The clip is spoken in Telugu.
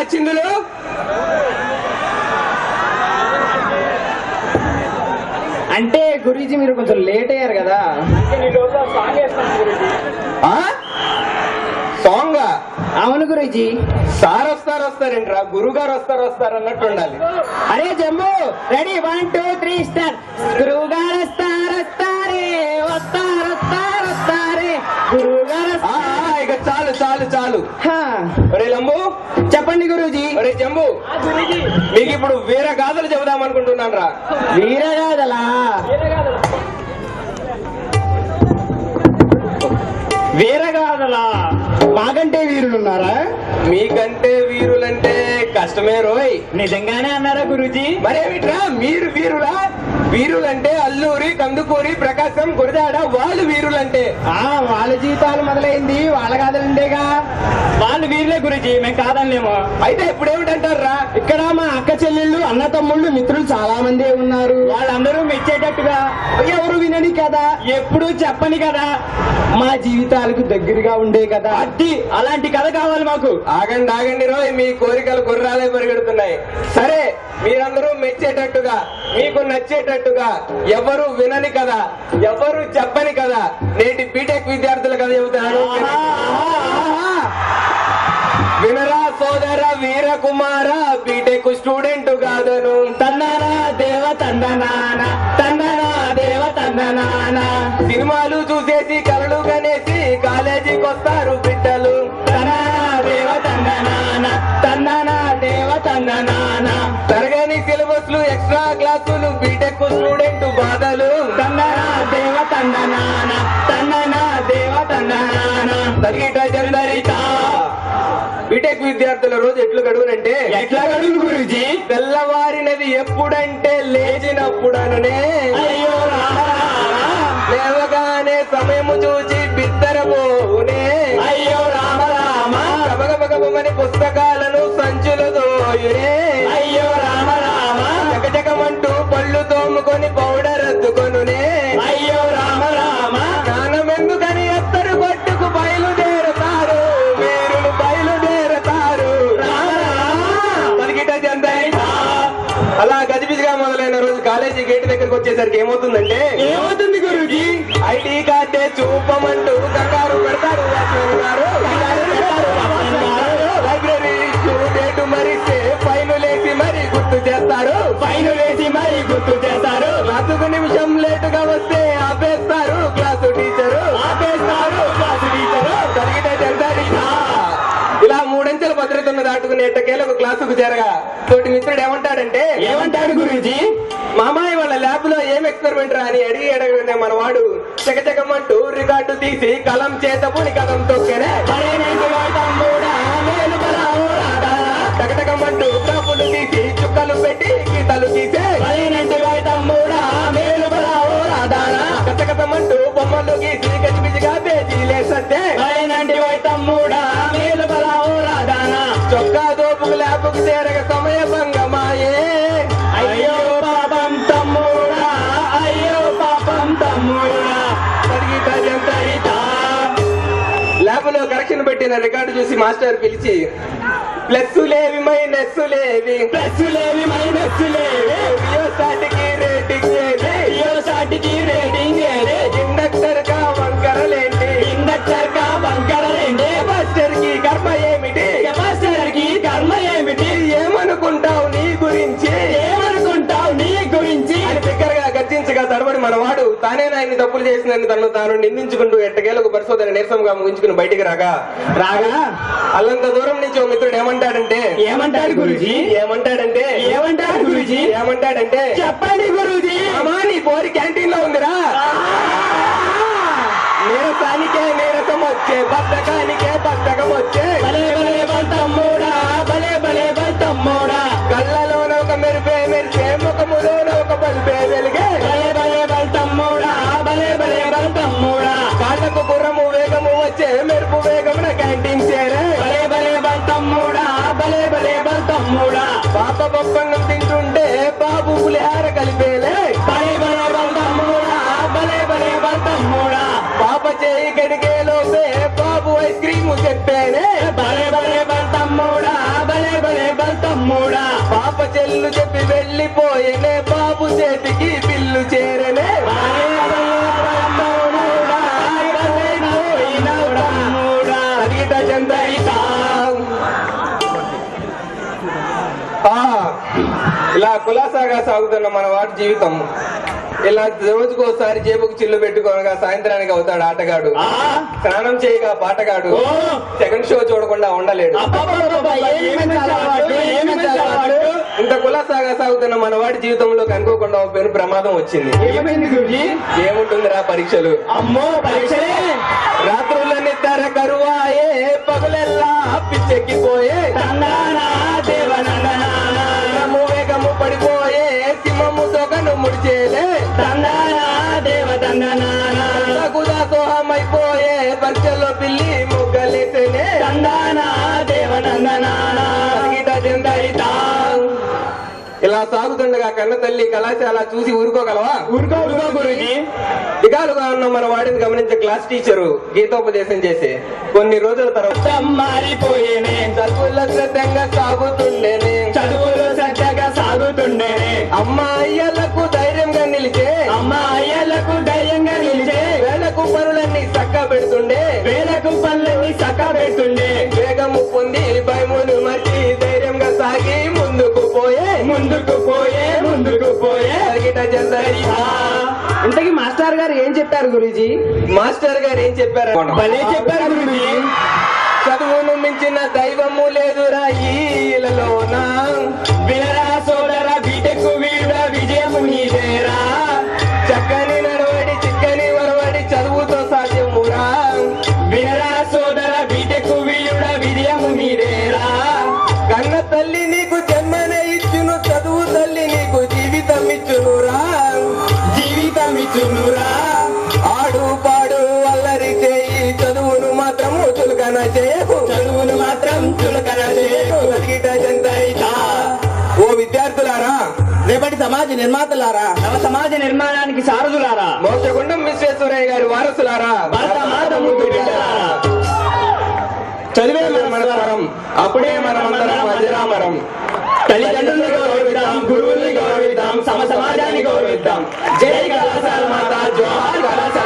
చిందులు అంటే గురూజీ మీరు కొంచెం లేట్ అయ్యారు కదా ఆ? సాంగ్ అవును గురూజీ సార్ వస్తారు వస్తారేంట్రా గురుగారు వస్తారు వస్తారు అన్నట్టు ఉండాలి అరే Jambu ready one two three star గురువు గారు వస్తారు వస్తారే వస్తారు వస్తారు వస్తారే గురువు గారు ఆ, ఆ, ఇక చాలు చాలు చాలు ఒరే లంబు చెప్పండి గురూజీ ఒరే జంబు మీకు ఇప్పుడు వేరే గాథలు చెబుదాం అనుకుంటున్నాను రా వీరగాదలా వీరగాదలా మాకంటే వీరులు ఉన్నారా మీకంటే వీరులంటే కష్టమే రోయ్ నిజంగానే అన్నారా గురూజీ మరేమిట్రా మీరు వీరులా వీరులంటే అల్లూరి కందుకూరి ప్రకాశం గురజాడ వాళ్ళు వీరులంటే ఆ వాళ్ళ జీవితాలు మొదలైంది వాళ్ళ కాదలుండేగా వాళ్ళు వీరులే గురూజీ మేము కాదనిలేమో అయితే ఇప్పుడు ఏమిటంటారా ఇక్కడ మా అక్క చెల్లెళ్ళు అన్న తమ్ముళ్ళు మిత్రులు చాలా మంది ఉన్నారు వాళ్ళందరూ మెచ్చేటట్టుగా ఎవరు వినని కదా ఎప్పుడు చెప్పని కదా మా జీవితాలకు దగ్గరగా ఉండే కదా అట్టి అలాంటి కథ కావాలి మాకు ఆగండి ఆగండి రోయ్ మీ కోరికలు గుర్రాలే పరిగెడుతున్నాయి సరే మీరందరూ మెచ్చేటట్టుగా మీకు నచ్చేటట్టుగా ఎవరు వినని కదా ఎవరు చెప్పని కదా నేటి బీటెక్ విద్యార్థుల కథ చెబుతాను వినరా సోదర వీర కుమార బీటెక్ స్టూడెంట్ కాదను తన్ననా దేవ తందనాన తన్ననా దేవ తందనాన సినిమాలు చూసేసి కలలు కనేసి కాలేజీకి వస్తారు బిడ్డలు తన్ననా దేవ తందనాన తన్ననా దేవ తందనాన తరగని సిలబస్లు ఎక్స్ట్రా క్లాసులు బీటెక్ స్టూడెంట్ బాధలు తన్ననా దేవ తందనాన తన్ననా దేవ తందనాన తరిగిట జందరిత బీటెక్ విద్యార్థుల రోజు ఎట్లు గడువునంటే ఎట్లా గడువు గురుజీ తెల్లవారినది ఎప్పుడంటే లేచినప్పుడననే అయ్యో రామ లేవగానే సమయము చూచి బిద్దరబోనే అయ్యో రామ రామ గబగబగబమని పుస్తకాలను సంచులు దోయునే అయ్యో రామ రామ జగజగమంటూ పళ్ళు తోముకొని పౌడర్ అద్దుకొనునే అయ్యో రామ రామ స్నానమెందుకని ఎత్తరు పట్టుకు బయలుదేరతారు వీరులు బయలుదేరతారు పలికిట జందరిత. అలా గజిబిజిగా మొదలైన రోజు కాలేజీ గేట్ దగ్గరకు వచ్చేసరికి ఏమవుతుందంటే ఏమవుతుంది గురుజీ ఐడి కార్డే చూపమంటూ కంగారు పెడతారు వాచ్మెన్ గారు. లైబ్రరీ ఇష్యూ డేటు మరిస్తే ఫైన్ లేసి మరి గుర్తు చేస్తారు పైన వేసి మరి గుర్తు చేస్తారు క్లాసుకు నిమిషం లేటుగా వస్తే ఆపేస్తారు క్లాసు టీచరు ఆపేస్తారు క్లాసు టీచరు జరిగితే జందరిత. ఇలా మూడంచెల భద్రతను దాటుకుని ఎట్టకేలకు క్లాసుకు చేరగా తోటి మిత్రుడు ఏమంటాడంటే ఏమంటాడు గురుజీ మామాయి వాళ్ళ ల్యాబ్ లో ఏం ఎక్స్పెరిమెంట్ రా అని అడిగి అడగనే మనవాడు చకచకమంటూ రికార్డు తీసి కలం చేత పుని కలం తొక్కెనే పడేనంటి తమ్ముడా మేలు బలావు రాదా టకటకమంటూ కాపులు తీసి చుక్కలు పెట్టి గీతలు తీసే పడేనంటి తమ్ముడా మేలు బలావు రాదానా కథకథమంటూ బొమ్మలు గీసి గజిబిజిగా పేజీలే సత్తే పడేనంటి తమ్ముడా మేలు బలావు రాదానా చొక్కా దోపుకు ల్యాబ్కు చేరగ సమయ భంగమాయే అయ్యో పాపం తమ్ముడా అయ్యో పాపం తమ్ముడా తరిగిట జంతరిత. ల్యాబ్ లో కరెక్షన్ పెట్టిన రికార్డు చూసి మాస్టర్ పిలిచి ప్లస్ లేవి మైనస్ లేవి ప్లస్సులేవి మైనస్సులేవి రియోసాటికి రేటింగ్ ఏది అయ్యో సాటికి రేటింగ్ ఏది ఇండక్టర్ కా వంకరలేంటి ఇండక్టర్ కా బంకరలేండి మాస్టర్ కి కర్మ ఏమిటి కెపాసిటర్ కి కర్మ ఏమిటి ఏమనుకుంటావు నీ గురించి ఏమనుకుంటావు నీ గురించి అని బిగ్గరగా గర్జించగా తడబడి మనవాడు తానే ఆయన్ని తప్పులు చేసిందని తను తాను నిందించుకుంటూ ఎట్టకేలకు పరిశోధన నీరసంగా ముగించుకుని బయటికి రాగా రాగా అల్లంత దూరం నుంచి ఓ మిత్రుడు ఏమంటాడంటే ఏమంటాడు గురుజీ ఏమంటాడంటే ఏమంటాడు గురుజీ ఏమంటాడంటే చెప్పండి గురుజీ అమ్మా నీ పోరి క్యాంటీన్ లో ఉందిరా నీరసానికే నీరసం వచ్చే బద్దకానికే బద్దకం వచ్చే భలే భలే బల్ తమ్ముడా భలే భలే బల్ తమ్ముడా కళ్ళలోన ఒక మెరిపే మెరిసే ముఖములోన ఒక బల్బే వెలిగే భలే భలే బల్ తమ్ముడా భలే భలే బల్ తమ్ముడా కాళ్ళకు గుర్రము వేగము వచ్చే మెరుపు వేగమున క్యాంటీన్ చేరే భలే భలే బల్ తమ్ముడా భలే భలే బల్ తమ్ముడా పాప పప్పన్నం తింటుంటే బాబు పులిహార కలిపేలే భలే భలే బల్ తమ్ముడా భలే భలే బల్ తమ్ముడా పాప చేయి గడిగే లోపే బాబు ఐస్ క్రీమ్ చెప్పేనే భలే భలే బల్ తమ్ముడా భలే భలే కబుర్లు చెప్పి వెళ్ళిపోయేనే బాబు చేతికి బిల్లు చేరనే అడిగిట చందరితా. ఆ, ఇలా కులాసాగా సాగుతున్న మన వాడి జీవితం ఇలా రోజుకోసారి జేబుకు చిల్లు పెట్టుకోనగా సాయంత్రానికి అవుతాడు ఆటగాడు స్నానం చేయగా పాటగాడు సెకండ్ షో చూడకుండా ఉండలేడు ఇంత కులాసాగా సాగుతున్న మన వాడి జీవితంలో కనుకోకుండా ఒక పెను ప్రమాదం వచ్చింది ఏమైంది గురుజీ ఏముంటుందిరా పరీక్షలు అమ్మో పరీక్షలే రాత్రులని తెర కరువాయే పగులెల్లా పిచ్చెక్కిపోయే తందానా దేవనందనా వేగము వేగము పడిపోయే సింహము తొగను ముడిచేలే తందానా దేవతందనా తగుదా సోహమైపోయే పరీక్షలో పిల్లి ముగ్గలేసేనే తందానా దేవనందనా సంగీత జందరితా. ఇలా సాగుతుండగా కన్న తల్లి కళాశాల చూసి ఊరుకోగలవా ఊరుకో ఊరుకో గురుజీ దిగాలుగా ఉన్న మన వాడిని గమనించే క్లాస్ టీచరు గీతోపదేశం చేసి కొన్ని రోజుల తర్వాత మారిపోయేనే చదువుల శ్రద్ధంగా సాగుతుండేనే చదువులు శ్రద్ధగా సాగుతుండేనే అమ్మాయిలకు ధైర్యంగా నిలిచే అమ్మాయిలకు ధైర్యంగా నిలిచే వేలకు పనులన్నీ చక్క పెడుతుండే వేలకు పనులన్నీ సక్క పెడుతుండే వేగము పొంది భయమును మర్చి ధైర్యంగా సాగి ముందుకు పోయే ముందుకు పోయే ముందుకు పోయే అరిగిట జందరితా. ఇంతకీ మాస్టర్ గారు ఏం చెప్పారు గురుజీ మాస్టర్ గారు ఏం చెప్పారు భలే చెప్పారు గురుజీ చదువును మించిన దైవము లేదురా ఈలలోన వినరా సోదర బీటెక్ వీడ విజయము నీదేరా చక్కని నడవడి చిక్కని వరవడి చదువుతో సాధ్యమురా వినరా సోదర బీటెక్ వీడ విజయము నీదేరా కన్న తల్లి నీకు జన్మనే ఇచ్చును చదువు తల్లి నీకు జీవితం ఇచ్చునురా జీవితం ఇచ్చునురా ఆడు పాడు అల్లరి చేయి చదువును మాత్రం చులకన చేయకు చదువును మాత్రం చులకన చేయకు. అరిగిట జందరితా. ఓ విద్యార్థులారా రేపటి సమాజ నిర్మాతలారా నవ సమాజ నిర్మాణానికి సారథులారా మోసగుండం విశ్వేశ్వరయ్య గారి వారసులారా భరత మాతము బిడ్డలారా. చదివే మన స్వరం అప్పుడే మనమందరం అజరామరం తల్లిదండ్రుల్ని గౌరవిద్దాం గురువుల్ని గౌరవిద్దాం సమ సమాజాన్ని గౌరవిద్దాం జై కళాశాల మాత జోహార్ కళాశాల